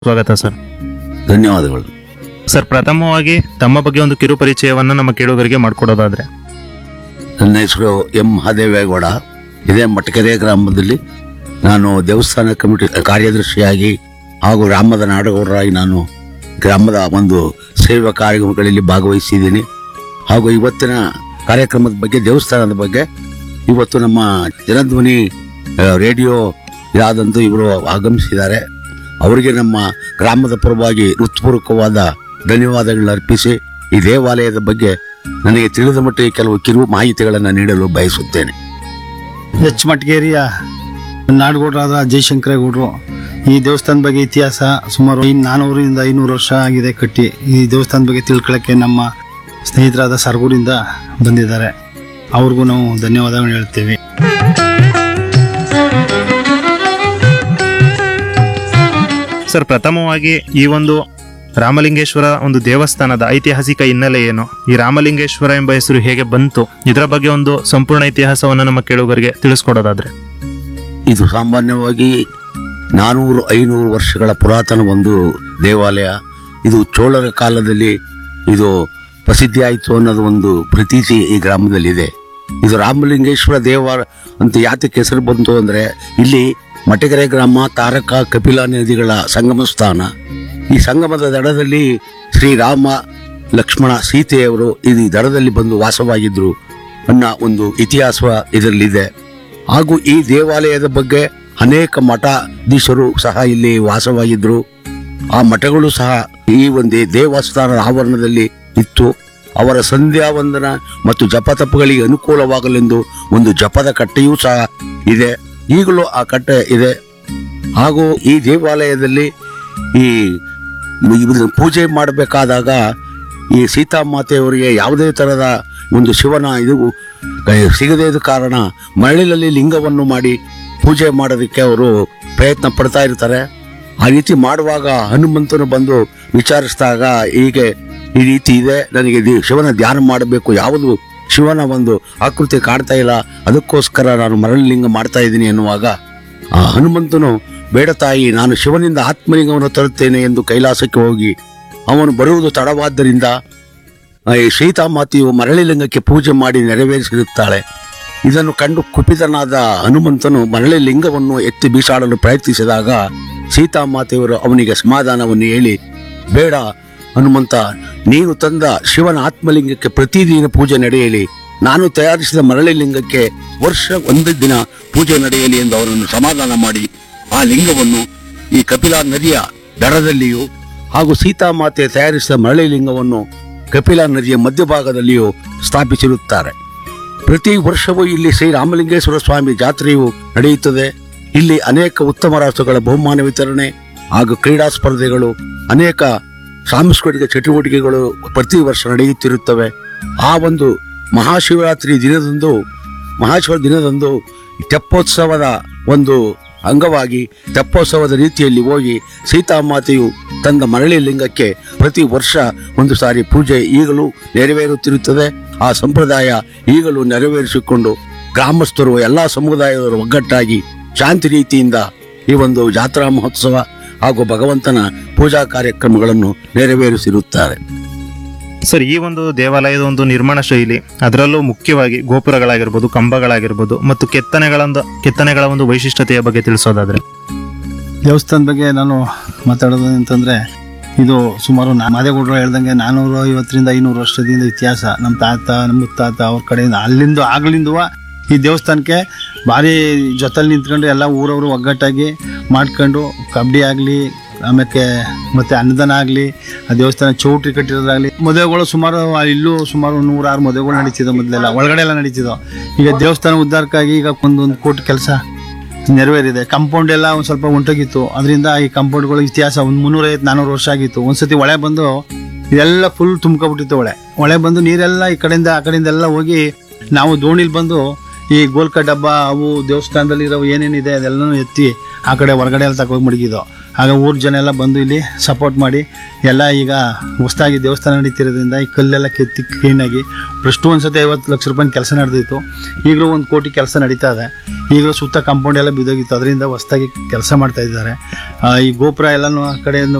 ಸ್ವಾಗತ ಸರ್ ಧನ್ಯವಾದಗಳು ಸರ್ ಪ್ರಥಮವಾಗಿ ತಮ್ಮ ಬಗ್ಗೆ ಒಂದು ಕಿರು ಪರಿಚಯವನ್ನು ನಮ್ಮ ಕೇಳುಗರಿಗೆ ಮಾಡಿಕೊಡೋದಾದ್ರೆ ನನ್ನ ಹೆಸರು ಎಂ ಮಹಾದೇವೇಗೌಡ ಇದೇ ಮಟಕೆರೆ ಗ್ರಾಮದಲ್ಲಿ ನಾನು ದೇವಸ್ಥಾನ ಕಮಿಟಿ ಕಾರ್ಯದರ್ಶಿಯಾಗಿ ಹಾಗೂ ಗ್ರಾಮದ ನಾಡಗೌಡರಾಗಿ ನಾನು ಗ್ರಾಮದ ಒಂದು ಸೇವಾ ಕಾರ್ಯಕ್ರಮಗಳಲ್ಲಿ ಭಾಗವಹಿಸಿದ್ದೀನಿ ಹಾಗೂ ಇವತ್ತಿನ ಕಾರ್ಯಕ್ರಮದ ಬಗ್ಗೆ ದೇವಸ್ಥಾನದ ಬಗ್ಗೆ ಇವತ್ತು ನಮ್ಮ ಜನಧ್ವನಿ ಆ, ರೇಡಿಯೋ ಇದಾದಂತೂ ಇವರು ಆಗಮಿಸಿದ್ದಾರೆ ಅವರಿಗೆ ನಮ್ಮ ಗ್ರಾಮದ ಪರವಾಗಿ ಹೃತ್ಪೂರ್ವಕವಾದ ಧನ್ಯವಾದಗಳನ್ನು ಅರ್ಪಿಸಿ ಈ ದೇವಾಲಯದ ಬಗ್ಗೆ ನನಗೆ ತಿಳಿದ ಮಟ್ಟಿಗೆ ಕೆಲವು ಕಿರು ಮಾಹಿತಿಗಳನ್ನು ನೀಡಲು ಬಯಸುತ್ತೇನೆ ಎಚ್ ಮಟ್ಗೇರಿಯ ನಾಡಗೌಡರಾದ ಜಯಶಂಕರೇಗೌಡರು ಈ ದೇವಸ್ಥಾನದ ಬಗ್ಗೆ ಇತಿಹಾಸ ಸುಮಾರು ಐ- ನಾನೂರಿಂದ ಐನೂರು ವರ್ಷ ಆಗಿದೆ ಕಟ್ಟಿ ಈ ದೇವಸ್ಥಾನದ ಬಗ್ಗೆ ತಿಳ್ಕೊಳ್ಳೋಕ್ಕೆ ನಮ್ಮ ಸ್ನೇಹಿತರಾದ ಸರ್ಗೂರಿಂದ ಬಂದಿದ್ದಾರೆ ಅವ್ರಿಗೂ ನಾವು ಧನ್ಯವಾದಗಳು ಹೇಳ್ತೀವಿ ಸರ್ ಪ್ರಥಮವಾಗಿ ಈ ಒಂದು ರಾಮಲಿಂಗೇಶ್ವರ ಒಂದು ದೇವಸ್ಥಾನದ ಐತಿಹಾಸಿಕ ಹಿನ್ನೆಲೆ ಏನು ಈ ರಾಮಲಿಂಗೇಶ್ವರ ಎಂಬ ಹೆಸರು ಹೇಗೆ ಬಂತು ಇದರ ಬಗ್ಗೆ ಒಂದು ಸಂಪೂರ್ಣ ಇತಿಹಾಸವನ್ನು ನಮ್ಮ ಕೇಳುಗರಿಗೆ ತಿಳಿಸ್ಕೊಡೋದಾದ್ರೆ ಇದು ಸಾಮಾನ್ಯವಾಗಿ ನಾನೂರು ಐನೂರು ವರ್ಷಗಳ ಪುರಾತನ ಒಂದು ದೇವಾಲಯ ಇದು ಚೋಳರ ಕಾಲದಲ್ಲಿ ಇದು ಪ್ರಸಿದ್ಧಿ ಆಯಿತು ಅನ್ನೋದು ಒಂದು ಪ್ರತೀತಿ ಈ ಗ್ರಾಮದಲ್ಲಿದೆ ಇದು ರಾಮಲಿಂಗೇಶ್ವರ ದೇವಾರ ಅಂತ ಯಾತಕ್ಕೆ ಹೆಸರು ಬಂತು ಅಂದ್ರೆ ಇಲ್ಲಿ ಮಟಗೆರೆ ಗ್ರಾಮ ತಾರಕ ಕಪಿಲ ನದಿಗಳ ಸಂಗಮ ಸ್ಥಾನ ಈ ಸಂಗಮದ ದಡದಲ್ಲಿ ಶ್ರೀರಾಮ ಲಕ್ಷ್ಮಣ ಸೀತೆಯವರು ಈ ದಡದಲ್ಲಿ ಬಂದು ವಾಸವಾಗಿದ್ರು ಅನ್ನೋ ಒಂದು ಇತಿಹಾಸ ಇದರಲ್ಲಿದೆ ಹಾಗೂ ಈ ದೇವಾಲಯದ ಬಗ್ಗೆ ಅನೇಕ ಮಠಾಧೀಶರು ಸಹ ಇಲ್ಲಿ ವಾಸವಾಗಿದ್ರು ಆ ಮಠಗಳು ಸಹ ಈ ಒಂದು ದೇವಸ್ಥಾನದ ಆವರಣದಲ್ಲಿ ಇತ್ತು ಅವರ ಸಂಧ್ಯಾ ವಂದನ ಮತ್ತು ಜಪತಪಗಳಿಗೆ ಅನುಕೂಲವಾಗಲೆಂದು ಒಂದು ಜಪದ ಕಟ್ಟೆಯೂ ಸಹ ಇದೆ ಈಗಲೂ ಆ ಕಟ್ಟೆ ಇದೆ ಹಾಗೂ ಈ ದೇವಾಲಯದಲ್ಲಿ ಈ ಇದನ್ನ ಪೂಜೆ ಮಾಡಬೇಕಾದಾಗ ಈ ಸೀತಾಮಾತೆಯವರಿಗೆ ಯಾವುದೇ ತರಹದ ಒಂದು ಶಿವನ ಇದು ಕ- ಸಿಗದೇ ಇದ್ದ ಕಾರಣ ಮರಳಿನಲ್ಲಿ ಲಿಂಗವನ್ನು ಮಾಡಿ ಪೂಜೆ ಮಾಡೋದಕ್ಕೆ ಅವರು ಪ್ರಯತ್ನ ಪಡ್ತಾ ಇರ್ತಾರೆ ಆ ರೀತಿ ಮಾಡುವಾಗ ಹನುಮಂತನು ಬಂದು ವಿಚಾರಿಸಿದಾಗ ಹೀಗೆ ಈ ರೀತಿ ಇದೆ ನನಗೆ ದಿ- ಶಿವನ ಧ್ಯಾನ ಮಾಡಬೇಕು ಯಾವುದು ಶಿವನ ಒಂದು ಆಕೃತಿ ಕಾಡ್ತಾ ಇಲ್ಲ ಅದಕ್ಕೋಸ್ಕರ ನಾನು ಮರಳಿ ಲಿಂಗ ಮಾಡ್ತಾ ಇದ್ದೀನಿ ಎನ್ನುವಾಗ ಆ ಹನುಮಂತನು ಬೇಡ ತಾಯಿ ನಾನು ಶಿವನಿಂದ ಆತ್ಮಲಿಂಗವನ್ನು ತರುತ್ತೇನೆ ಎಂದು ಕೈಲಾಸಕ್ಕೆ ಹೋಗಿ ಅವನು ಬರುವುದು ತಡವಾದ್ದರಿಂದ ಆ, ಈ ಸೀತಾಮಾತೆಯು ಮರಳಿ ಲಿಂಗಕ್ಕೆ ಪೂಜೆ ಮಾಡಿ ನೆರವೇರಿಸಿರುತ್ತಾಳೆ ಇದನ್ನು ಕಂಡು ಕುಪಿತನಾದ ಹನುಮಂತನು ಮರಳಿ ಲಿಂಗವನ್ನು ಎತ್ತಿ ಬೀಸಾಡಲು ಪ್ರಯತ್ನಿಸಿದಾಗ ಸೀತಾಮಾತೆಯವರು ಅವನಿಗೆ ಸಮಾಧಾನವನ್ನು ಹೇಳಿ ಬೇಡ ಹನುಮಂತ ನೀನು ತಂದ ಶಿವನ ಆತ್ಮಲಿಂಗಕ್ಕೆ ಪ್ರತಿದಿನ ಪೂಜೆ ನಡೆಯಲಿ ನಾನು ತಯಾರಿಸಿದ ಮರಳಿ ಲಿಂಗಕ್ಕೆ ವರ್ಷ ಒಂದು ದಿನ ಪೂಜೆ ನಡೆಯಲಿ ಎಂದು ಅವರನ್ನು ಸಮಾಧಾನ ಮಾಡಿ ಆ ಲಿಂಗವನ್ನು ಈ ಕಪಿಲಾ ನದಿಯ ದಡದಲ್ಲಿಯೂ ಹಾಗೂ ಸೀತಾಮಾತೆ ತಯಾರಿಸಿದ ಮರಳಿ ಲಿಂಗವನ್ನು ಕಪಿಲಾ ನದಿಯ ಮಧ್ಯಭಾಗದಲ್ಲಿಯೂ ಸ್ಥಾಪಿಸಿರುತ್ತಾರೆ ಪ್ರತಿ ವರ್ಷವೂ ಇಲ್ಲಿ ಶ್ರೀ ರಾಮಲಿಂಗೇಶ್ವರ ಸ್ವಾಮಿ ಜಾತ್ರೆಯು ನಡೆಯುತ್ತದೆ ಇಲ್ಲಿ ಅನೇಕ ಉತ್ತಮ ರಾಷ್ಟ್ರಗಳ ಬಹುಮಾನ ವಿತರಣೆ ಹಾಗೂ ಕ್ರೀಡಾ ಸ್ಪರ್ಧೆಗಳು ಅನೇಕ ಸಾಂಸ್ಕೃತಿಕ ಚಟುವಟಿಕೆಗಳು ಪ್ರತಿ ವರ್ಷ ನಡೆಯುತ್ತಿರುತ್ತವೆ ಆ ಒಂದು ಮಹಾಶಿವರಾತ್ರಿ ದಿನದಂದು ಮಹಾಶಿವ ದಿನದಂದು ತೆಪ್ಪೋತ್ಸವದ ಒಂದು ಅಂಗವಾಗಿ ತೆಪ್ಪೋತ್ಸವದ ರೀತಿಯಲ್ಲಿ ಹೋಗಿ ಸೀತಾಮಾತೆಯು ತಂದ ಮರಳಿ ಲಿಂಗಕ್ಕೆ ಪ್ರತಿ ವರ್ಷ ಒಂದು ಸಾರಿ ಪೂಜೆ ಈಗಲೂ ನೆರವೇರುತ್ತಿರುತ್ತದೆ ಆ ಸಂಪ್ರದಾಯ ಈಗಲೂ ನೆರವೇರಿಸಿಕೊಂಡು ಗ್ರಾಮಸ್ಥರು ಎಲ್ಲಾ ಸಮುದಾಯದವರು ಒಗ್ಗಟ್ಟಾಗಿ ಶಾಂತಿ ರೀತಿಯಿಂದ ಈ ಒಂದು ಜಾತ್ರಾ ಮಹೋತ್ಸವ ಹಾಗೂ ಭಗವಂತನ ಪೂಜಾ ಕಾರ್ಯಕ್ರಮಗಳನ್ನು ನೆರವೇರಿಸಿರುತ್ತಾರೆ ಸರ್ ಈ ಒಂದು ದೇವಾಲಯದ ಒಂದು ನಿರ್ಮಾಣ ಶೈಲಿ ಅದರಲ್ಲೂ ಮುಖ್ಯವಾಗಿ ಗೋಪುರಗಳಾಗಿರ್ಬೋದು ಕಂಬಗಳಾಗಿರ್ಬೋದು ಮತ್ತು ಕೆತ್ತನೆಗಳೊಂದು ಕೆತ್ತನೆಗಳ ಒಂದು ವೈಶಿಷ್ಟ್ಯತೆಯ ಬಗ್ಗೆ ತಿಳಿಸೋದಾದ್ರೆ ದೇವಸ್ಥಾನದ ಬಗ್ಗೆ ನಾನು ಮಾತಾಡೋದು ಅಂತಂದರೆ ಇದು ಸುಮಾರು ನಾ- ಮಾದೇಗೌಡರು ಹೇಳ್ದಂಗೆ ನಾನ್ನೂರು ಐವತ್ತರಿಂದ ಐನೂರು ವರ್ಷದಿಂದ ಇತಿಹಾಸ ನಮ್ಮ ತಾತ ನಮ್ಮ ಮುತ್ತಾತ ಅವ್ರ ಕಡೆಯಿಂದ ಅಲ್ಲಿಂದ ಆಗ್ಲಿಂದುವ ಈ ದೇವಸ್ಥಾನಕ್ಕೆ ಭಾರಿ ಜೊತೆಲಿ ನಿಂತ್ಕೊಂಡು ಎಲ್ಲ ಊರವರು ಒಗ್ಗಟ್ಟಾಗಿ ಮಾಡ್ಕೊಂಡು ಕಬಡ್ಡಿ ಆಗಲಿ ಆಮೇಲೆ ಮತ್ತೆ ಅನ್ನದಾನ ಆಗಲಿ ಆ ದೇವಸ್ಥಾನ ಚೌಟ್ರಿ ಕಟ್ಟಿರೋದಾಗಲಿ ಮದುವೆಗಳು ಸುಮಾರು ಆ ಇಲ್ಲೂ ಸುಮಾರು ನೂರಾರು ಮದುವೆಗಳು ನಡೀತಿದ್ದವು ಮೊದಲೆಲ್ಲ ಒಳಗಡೆ ಎಲ್ಲ ನಡೀತಿದ್ದವು ಈಗ ದೇವಸ್ಥಾನ ಉದ್ಧಾರಕ್ಕಾಗಿ ಈಗ ಒಂದೊಂದು ಕೋಟಿ ಕೆಲಸ ನೆರವೇರಿದೆ ಕಾಂಪೌಂಡ್ ಎಲ್ಲ ಒಂದು ಸ್ವಲ್ಪ ಹೊಂಟೋಗಿತ್ತು ಅದರಿಂದ ಈ ಕಾಂಪೌಂಡ್ಗಳು ಇತಿಹಾಸ ಒಂದು ಮುನ್ನೂರೈವತ್ತು ನಾನ್ನೂರು ವರ್ಷ ಆಗಿತ್ತು ಒಂದ್ಸತಿ ಹೊಳೆ ಬಂದು ಇದೆಲ್ಲ ಫುಲ್ ತುಂಬ್ಕೊಬಿಟ್ಟಿತ್ತು ಹೊಳೆ ಹೊಳೆ ಬಂದು ನೀರೆಲ್ಲ ಈ ಕಡೆಯಿಂದ ಆ ಕಡೆಯಿಂದ ಎಲ್ಲ ಹೋಗಿ ನಾವು ದೋಣಿಲಿ ಬಂದು ಈ ಗೋಲ್ಕ ಡಬ್ಬ ಅವು ದೇವಸ್ಥಾನದಲ್ಲಿ ಇರೋ ಏನೇನಿದೆ ಅದೆಲ್ಲನೂ ಎತ್ತಿ ಆ ಕಡೆ ಹೊರಗಡೆ ಎಲ್ಲ ತಗೋಗಿ ಮಡಗಿದ್ದು ಆಗ ಊರ ಜನ ಎಲ್ಲ ಬಂದು ಇಲ್ಲಿ ಸಪೋರ್ಟ್ ಮಾಡಿ ಎಲ್ಲ ಈಗ ಹೊಸ್ದಾಗಿ ದೇವಸ್ಥಾನ ನಡೀತಿರೋದ್ರಿಂದ ಈ ಕಲ್ಲೆಲ್ಲ ಕೆತ್ತಿ ಕ್ಲೀನಾಗಿ ಫಸ್ಟು ಒಂದು ಸತಿ ಐವತ್ತು ಲಕ್ಷ ರೂಪಾಯಿ ಕೆಲಸ ನಡೆದಿತ್ತು ಈಗಲೂ ಒಂದು ಕೋಟಿ ಕೆಲಸ ನಡೀತಾ ಇದೆ ಈಗಲೂ ಸುತ್ತ ಕಾಂಪೌಂಡ್ ಎಲ್ಲ ಬಿದ್ದೋಗಿತ್ತು ಅದರಿಂದ ಹೊಸ್ದಾಗಿ ಕೆಲಸ ಮಾಡ್ತಾ ಇದ್ದಾರೆ ಆ, ಈ ಗೋಪುರ ಎಲ್ಲನೂ ಆ ಕಡೆಯನ್ನು